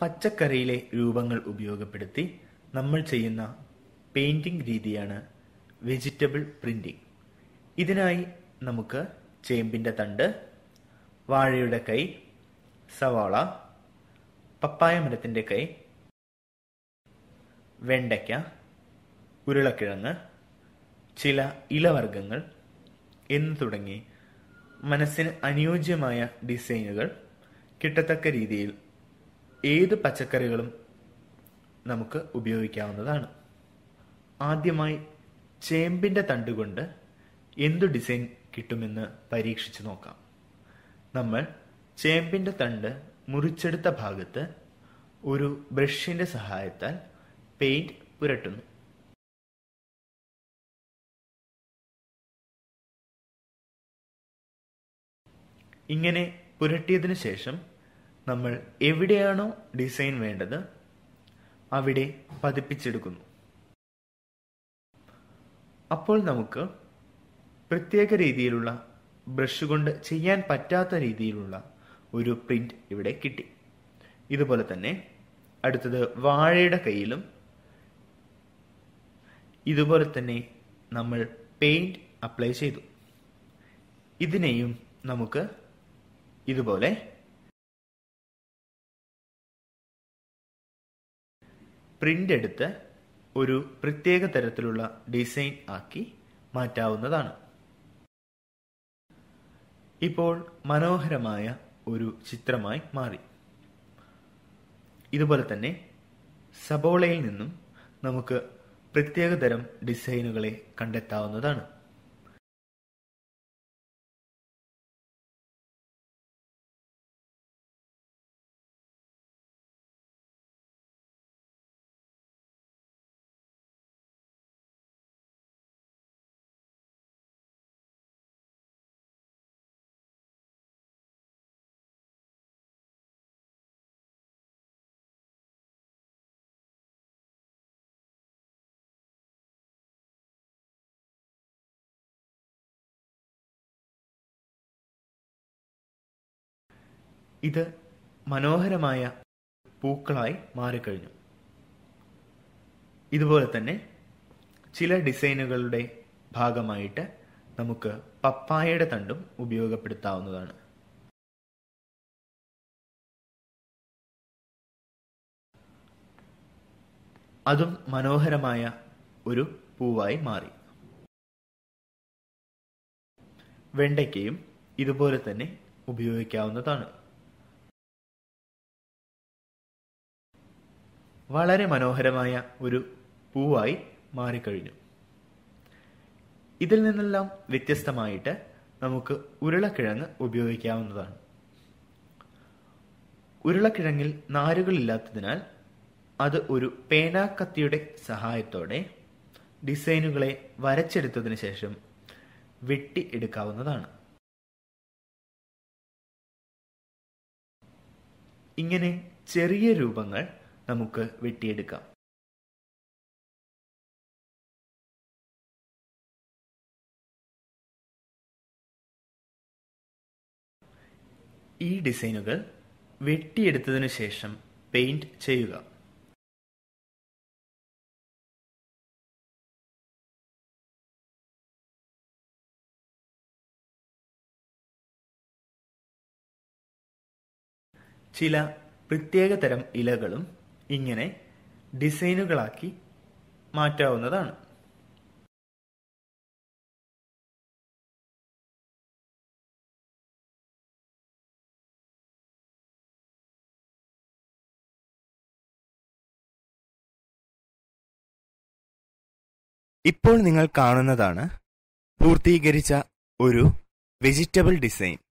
പച്ചക്കറിയിലെ രൂപങ്ങൾ ഉപയോഗപ്പെടുത്തി നമ്മൾ ചെയ്യുന്ന പെയിന്റിംഗ് രീതിയാണ് വെജിറ്റബിൾ പ്രിന്റിംഗ് ഇതിനായി നമുക്ക് ചേമ്പിന്റെ തണ്ട് വാഴയുടെ കൈ സവാള പപ്പായ മരത്തിന്റെ കൈ വെണ്ടയ്ക്ക ഉരുളക്കിഴങ്ങ് ചില ഇലവർഗങ്ങൾ എന്ന് തുടങ്ങി മനസ്സിന് അനുയോജ്യമായ ഡിസൈനുകൾ കിട്ടത്തക്ക രീതിയിൽ ഏത് പച്ചക്കറികളും നമുക്ക് ഉപയോഗിക്കാവുന്നതാണ് ആദ്യമായി ചേമ്പിന്റെ തണ്ടുകൊണ്ട് എന്തു ഡിസൈൻ കിട്ടുമെന്ന് പരീക്ഷിച്ചു നോക്കാം നമ്മൾ ചേമ്പിന്റെ തണ്ട് മുറിച്ചെടുത്ത ഭാഗത്ത് ഒരു ബ്രഷിന്റെ സഹായത്താൽ പെയിന്റ് പുരട്ടുന്നു ഇങ്ങനെ പുരട്ടിയതിനു ശേഷം നമ്മൾ എവിടെയാണോ ഡിസൈൻ വേണ്ടത് അവിടെ പതിപ്പിച്ചെടുക്കുന്നു അപ്പോൾ നമുക്ക് പ്രത്യേക രീതിയിലുള്ള ബ്രഷ് കൊണ്ട് ചെയ്യാൻ പറ്റാത്ത രീതിയിലുള്ള ഒരു പ്രിന്റ് ഇവിടെ കിട്ടി ഇതുപോലെ തന്നെ അടുത്തത് വാഴയുടെ കയ്യിലും ഇതുപോലെ തന്നെ നമ്മൾ പെയിന്റ് അപ്ലൈ ചെയ്തു ഇതിനെയും നമുക്ക് ഇതുപോലെ പ്രിന്റ് എടുത്ത് ഒരു പ്രത്യേക തരത്തിലുള്ള ഡിസൈൻ ആക്കി മാറ്റാവുന്നതാണ് ഇപ്പോൾ മനോഹരമായ ഒരു ചിത്രമായി മാറി ഇതുപോലെ തന്നെ സബോളയിൽ നിന്നും നമുക്ക് പ്രത്യേക തരം ഡിസൈനുകളെ കണ്ടെത്താവുന്നതാണ് ഇത് മനോഹരമായ പൂക്കളായി മാറിക്കഴിഞ്ഞു ഇതുപോലെ തന്നെ ചില ഡിസൈനുകളുടെ ഭാഗമായിട്ട് നമുക്ക് പപ്പായയുടെ തണ്ടും ഉപയോഗപ്പെടുത്താവുന്നതാണ് അതും മനോഹരമായ ഒരു പൂവായി മാറി വെണ്ടയ്ക്കയും ഇതുപോലെ തന്നെ ഉപയോഗിക്കാവുന്നതാണ് വളരെ മനോഹരമായ ഒരു പൂവായി മാറിക്കഴിഞ്ഞു ഇതിൽ നിന്നെല്ലാം വ്യത്യസ്തമായിട്ട് നമുക്ക് ഉരുളക്കിഴങ്ങ് ഉപയോഗിക്കാവുന്നതാണ് ഉരുളക്കിഴങ്ങിൽ നാരുകളില്ലാത്തതിനാൽ അത് ഒരു പേനാക്കത്തിയുടെ സഹായത്തോടെ ഡിസൈനുകളെ വരച്ചെടുത്തതിന് ശേഷം വെട്ടി എടുക്കാവുന്നതാണ് ഇങ്ങനെ ചെറിയ രൂപങ്ങൾ നമുക്ക് വെട്ടിയെടുക്കാം ഈ ഡിസൈനുകൾ വെട്ടിയെടുത്തതിനു ശേഷം പെയിന്റ് ചെയ്യുക ചില പ്രത്യേക തരം ഇലകളും ഇങ്ങനെ ഡിസൈനുകളാക്കി മാറ്റാവുന്നതാണ് ഇപ്പോൾ നിങ്ങൾ കാണുന്നതാണ് പൂർത്തീകരിച്ച ഒരു വെജിറ്റബിൾ ഡിസൈൻ